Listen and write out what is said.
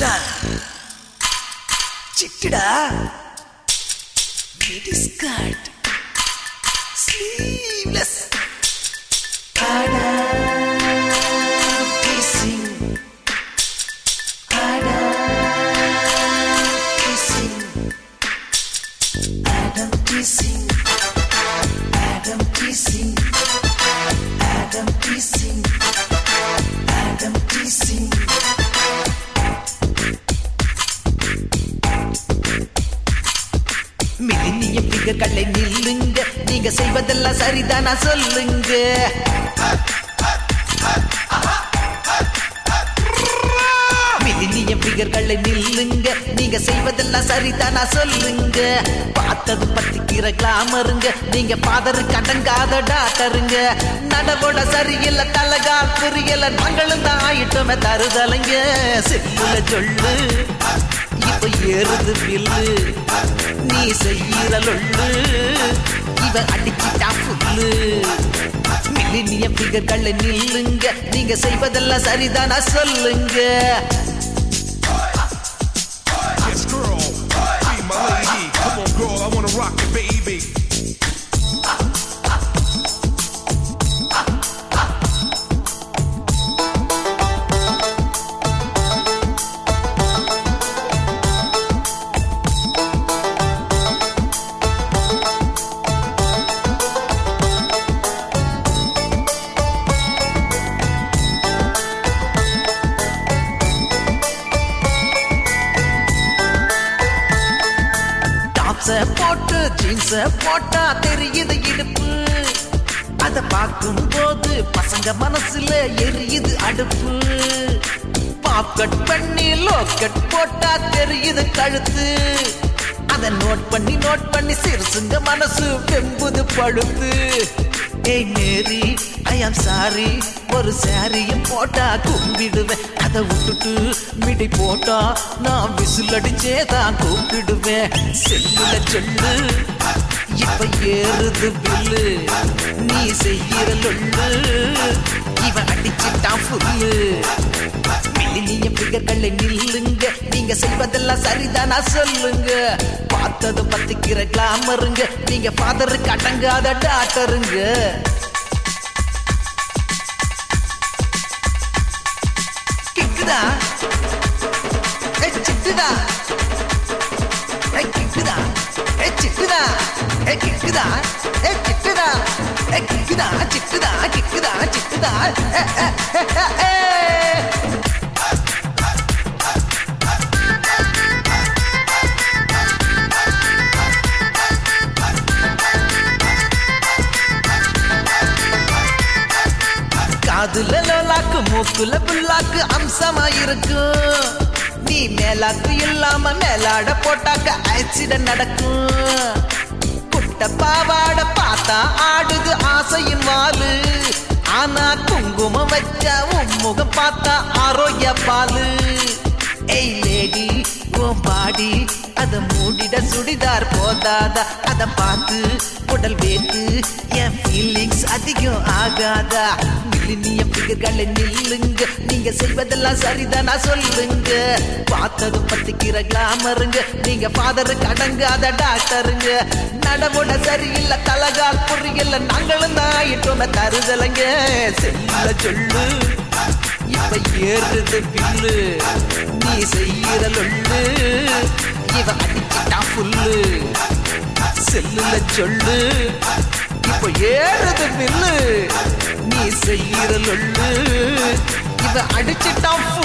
சிக்குடா சிக்குடா midi skirt sleeveless ஆடா kissing ஆடா kissing Adam kissing Adam kissing Adam kissing Adam kissing மில்லினிய பிகர்களை நில்லுங்க நீங்க செய்வதெல்லாம் சரிதானா சொல்லுங்க மில்லினிய பிகர்களை நில்லுங்க நீங்க செய்வதெல்லாம் சரிதானா சொல்லுங்க பார்த்தது பத்திக்கிற கிளாமருங்க நீங்க பாதருக்கு அடங்காத டாக்டருங்க நடவோட சரியில்லை தலகால் புரியல நாங்களும் தான் ஆயிட்டோமே தருதலைங்க செல்லுல சொல்லு இப்ப ஏறுது பில்லு நீ செய்யற லொள்ளு இவ அடிச்சிட்டா புல்லு மில்லினிய பிகர்கள் நில்லுங்க நீங்க செய்வதெல்லாம் சரிதானா சொல்லுங்க Yes, girl. Be my lady. Come on, girl. I wanna rock it, baby. டாப்ஸ போட்டு ஜீன்ஸ போட்டா தெரியுது இடுப்பு அத பார்க்கும் போது பசங்க மனசுல எரியுது அடுப்பு பாப்கட் பண்ணி லோக்கட் போட்டா தெரியுது கழுத்து அத நோட் பண்ணி நோட் பண்ணி சிறுசுங்க மனசு வெம்புது பழுத்து ஏய் மேரி ஐ ஆம் சாரி ஒரு சாரியும் போட்டா கும்பிடுவேன் அதை விட்டுட்டு மிடி போட்டா நான் விசில் அடிச்சே தான் கூப்பிடுவேன் செல்லுல சொல்லு இப்ப ஏறுது பில்லு நீ செய்யற லொள்ளு இவன் அடிச்சிட்டான் புல்லு மில்லினிய பிகர்களை நில்லுங்க நீங்க செய்வதெல்லாம் சரிதானா சொல்லுங்க பார்த்தது பத்திக்கிற கிளாமருங்க நீங்க ஃபாதருக்கு அடங்காத டாக்டருங்க கிக்குதா ஏ சிட்டுதா ஏ கிக்குதா ஏ சிட்டுதா ஏ கிக்குதா ஏ சிட்டுதா ஏ கிக்குதா சிட்டுதா கிக்குதா சிட்டுதா ஏ, ஏ, ஏ, ஏ, ஏ. காதுல லோலாக்கு மூக்குல புல்லாக்கு அம்சமா இருக்கும் நீ மேலாக்கு இல்லாம மேலாட போட்டாக்க ஆக்சிடென்ட் நடக்கும் குட்ட பாவாட பார்த்தா ஆடுது ஆசையின் வாலு ஆனா குங்குமம் வச்சா உன் முகம் பார்த்தா ஆரோக்கிய பாலு ஏய் லேடி ஓ பாடி அத மூடிட சுடிதார் போதாதா அத பார்த்து உடல் வேத்து என் ஃபீலிங்ஸ் அதிகம் ஆகாதா மில்லினிய பிகர்களை நில்லுங்க நீங்க செய்வதெல்லாம் சரிதானா சொல்லுங்க பார்த்தது பத்திக்கிற கிளாமருங்க நீங்க ஃபாதருக்கு அடங்காத டாக்டருங்க நடவோட சரியில்லை தலகால் புரியல நாங்களும் தான் ஆயிட்டோமே தருதலைங்க செல்ல சொல்லு இப்ப ஏறுது பில்லு நீ செய்யற லொள்ளு இவ அடிச்சிட்டா புல்லு செல்லுல சொல்லு இப்ப ஏறுது பில்லு நீ செய்யற லொள்ளு இவ அடிச்சிட்டா